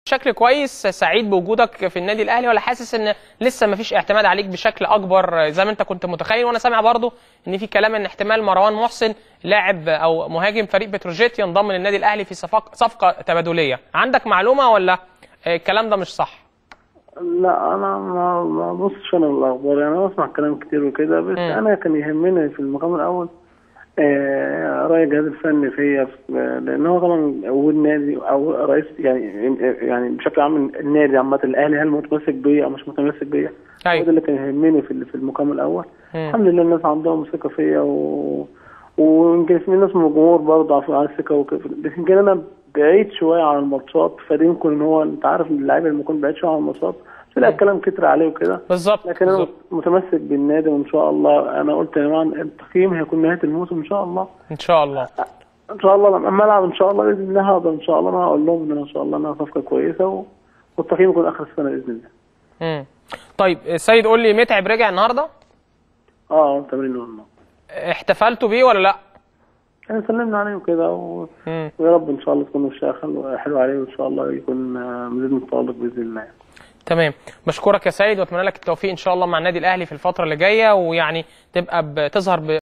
بشكل كويس سعيد بوجودك في النادي الاهلي ولا حاسس ان لسه ما فيش اعتماد عليك بشكل اكبر زي ما انت كنت متخيل وانا سامع برضو ان في كلام ان احتمال مروان محسن لاعب او مهاجم فريق بتروجيت ينضم للنادي الاهلي في صفق- صفقه تبادليه عندك معلومه ولا الكلام ده مش صح لا انا ما ما ببصش انا الاخبار يعني انا بسمع كلام كتير وكده بس مم. انا كان يهمني في المقام الاول آه، راي الجهاز الفني فيا في- لان هو طبعا وجود نادي او رئيس يعني يعني بشكل عام النادي عامه الاهلي هل متمسك بيا او مش متمسك بيا هو ده ايوه اللي كان يهمني في في المقام الاول مم. الحمد لله الناس عندهم ثقه فيا و ويمكن في ناس من الجمهور برضه عارفين على الثقه وكده بس يمكن انا بعيد شويه عن الماتشات فدي يمكن ان هو انت عارف ان اللعيبه اللي بيكون بعيد شويه عن الماتشات تلاقي الكلام كتر عليه وكده بالظبط لكن انا بالظبط. متمسك بالنادي وان شاء الله انا قلت يا جماعه التقييم هيكون نهايه الموسم ان شاء الله ان شاء الله ان شاء الله لما العب ان شاء الله باذن الله هقدر ان شاء الله انا هقول لهم ان أنا ان شاء الله انها صفقه كويسه و... والتقييم يكون اخر السنه باذن الله مم. طيب سيد قول لي متعب رجع النهارده اه تمرين والله احتفلتوا بيه ولا لا يعني سلمنا عليه وكده و... مم. ويا رب ان شاء الله تكون الشيء حلو حلو عليه وان شاء الله يكون آه، مزيد من التالق باذن الله تمام بشكرك يا سيد واتمنى لك التوفيق ان شاء الله مع النادي الاهلي في الفتره اللي جايه ويعني تبقى بتظهر ب